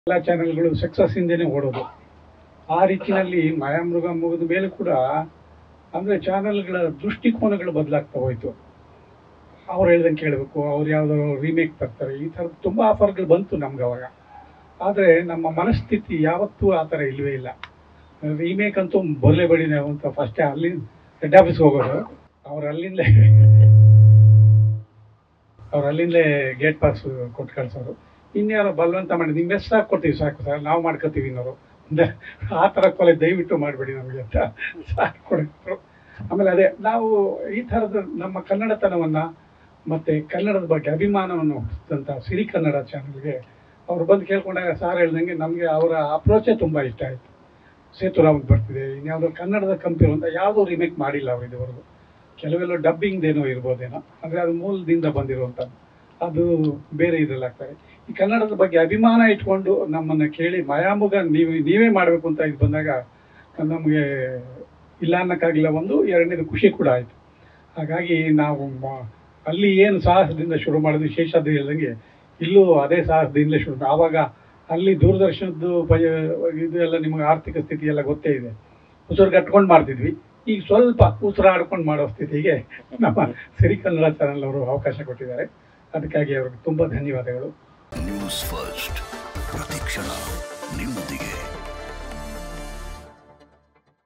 ಎಲ್ಲ ಚಾನೆಲ್ಗಳು ಸಕ್ಸಸ್ ಹಿಂದೆನೆ ಓಡೋದು ಆ ರೀತಿಯಲ್ಲಿ ಮಾಯಾಮೃಗ ಮುಗಿದ ಮೇಲೆ ಕೂಡ ಅಂದರೆ ಚಾನೆಲ್ಗಳ ದೃಷ್ಟಿಕೋನಗಳು ಬದಲಾಗ್ತಾ ಹೋಯ್ತು ಅವ್ರು ಹೇಳ್ದಂಗೆ ಕೇಳಬೇಕು ಅವ್ರು ಯಾವುದೋ ರೀಮೇಕ್ ತರ್ತಾರೆ ಈ ಥರದ್ದು ತುಂಬ ಆಫರ್ಗಳು ಬಂತು ನಮ್ಗೆ ಅವಾಗ ಆದರೆ ನಮ್ಮ ಮನಸ್ಥಿತಿ ಯಾವತ್ತೂ ಆ ಥರ ಇಲ್ಲವೇ ಇಲ್ಲ ರೀಮೇಕ್ ಅಂತೂ ಬರಲೇ ಬಡಿ ನಾವು ಅಂತ ಫಸ್ಟೇ ಅಲ್ಲಿ ಹೆಡ್ ಆಫೀಸ್ಗೆ ಹೋಗೋದು ಅವ್ರು ಅಲ್ಲಿಂದಲೇ ಅವ್ರು ಅಲ್ಲಿಂದಲೇ ಗೇಟ್ ಪಾಸ್ ಕೊಟ್ಟು ಕಳ್ಸೋರು ಇನ್ಯಾರೋ ಬಲವಂತ ಮಾಡಿ ನಿಮ್ಮ ಎಷ್ಟು ಸಾಕು ಕೊಡ್ತೀವಿ ಸಾಕು ಸರ್ ನಾವು ಮಾಡ್ಕೋತೀವಿ ಇನ್ನೋರು ಅಂದ್ರೆ ಆ ಥರ ಕೊಲೆ ದಯವಿಟ್ಟು ಮಾಡಬೇಡಿ ನಮಗೆ ಅಂತ ಸಾಕು ಕೊಡಿದ್ರು ಆಮೇಲೆ ಅದೇ ನಾವು ಈ ಥರದ ನಮ್ಮ ಕನ್ನಡತನವನ್ನು ಮತ್ತು ಕನ್ನಡದ ಬಗ್ಗೆ ಅಭಿಮಾನವನ್ನು ಹುಟ್ಟಿಸಿದಂಥ ಸಿರಿ ಕನ್ನಡ ಚಾನಲ್ಗೆ ಅವ್ರು ಬಂದು ಕೇಳ್ಕೊಂಡಾಗ ಸಾರ್ ಹೇಳ್ದಂಗೆ ನಮಗೆ ಅವರ ಅಪ್ರೋಚೇ ತುಂಬ ಇಷ್ಟ ಆಯಿತು ಸೇತುರಾಮದ್ ಬರ್ತಿದೆ ಇನ್ಯಾವುದೋ ಕನ್ನಡದ ಕಂಪನಿ ಅಂತ ಯಾವುದೂ ರಿಮೇಕ್ ಮಾಡಿಲ್ಲ ಅವರು ಇದುವರೆಗೂ ಕೆಲವೆಲ್ಲ ಡಬ್ಬಿಂಗ್ದೇನೋ ಇರ್ಬೋದೇನೋ ಅಂದರೆ ಅದು ಮೂಲದಿಂದ ಬಂದಿರುವಂಥದ್ದು ಅದು ಬೇರೆ ಇದ್ರಲ್ಲಿ ಆಗ್ತಾರೆ ಈ ಕನ್ನಡದ ಬಗ್ಗೆ ಅಭಿಮಾನ ಇಟ್ಕೊಂಡು ನಮ್ಮನ್ನು ಕೇಳಿ ಮಾಯಾಮುಗ ನೀವು ನೀವೇ ಮಾಡಬೇಕು ಅಂತ ಇದು ಬಂದಾಗ ನಮಗೆ ಇಲ್ಲ ಅನ್ನೋಕ್ಕಾಗಿಲ್ಲ ಒಂದು ಎರಡನೇದು ಖುಷಿ ಕೂಡ ಆಯಿತು ಹಾಗಾಗಿ ನಾವು ಮ- ಅಲ್ಲಿ ಏನು ಸಾಹಸದಿಂದ ಶುರು ಮಾಡಿದ್ವಿ ಶೇಷಾದ್ರಿ ಹೇಳ್ದಂಗೆ ಇಲ್ಲೂ ಅದೇ ಸಾಹಸದಿಂದಲೇ ಶುರು ಮಾ- ಆವಾಗ ಅಲ್ಲಿ ದೂರದರ್ಶನದ್ದು ಭಯ ಇದು ಎಲ್ಲ ನಿಮಗೆ ಆರ್ಥಿಕ ಸ್ಥಿತಿ ಎಲ್ಲ ಗೊತ್ತೇ ಇದೆ ಉಸಿರು ಕಟ್ಕೊಂಡು ಮಾಡ್ತಿದ್ವಿ ಈಗ ಸ್ವಲ್ಪ ಉಸಿರಾಡ್ಕೊಂಡು ಮಾಡೋ ಸ್ಥಿತಿಗೆ ನಮ್ಮ ಸಿರಿ ಕನ್ನಡ ಚಾನಲ್ ಅವರು ಅವಕಾಶ ಕೊಟ್ಟಿದ್ದಾರೆ ಅದಕ್ಕಾಗಿ ಅವ್ರಿಗೆ ತುಂಬ ಧನ್ಯವಾದಗಳು ನ್ಯೂಸ್ ಫಸ್ಟ್ ಪ್ರತಿಕ್ಷಣ ನಿಮ್ಮೊಂದಿಗೆ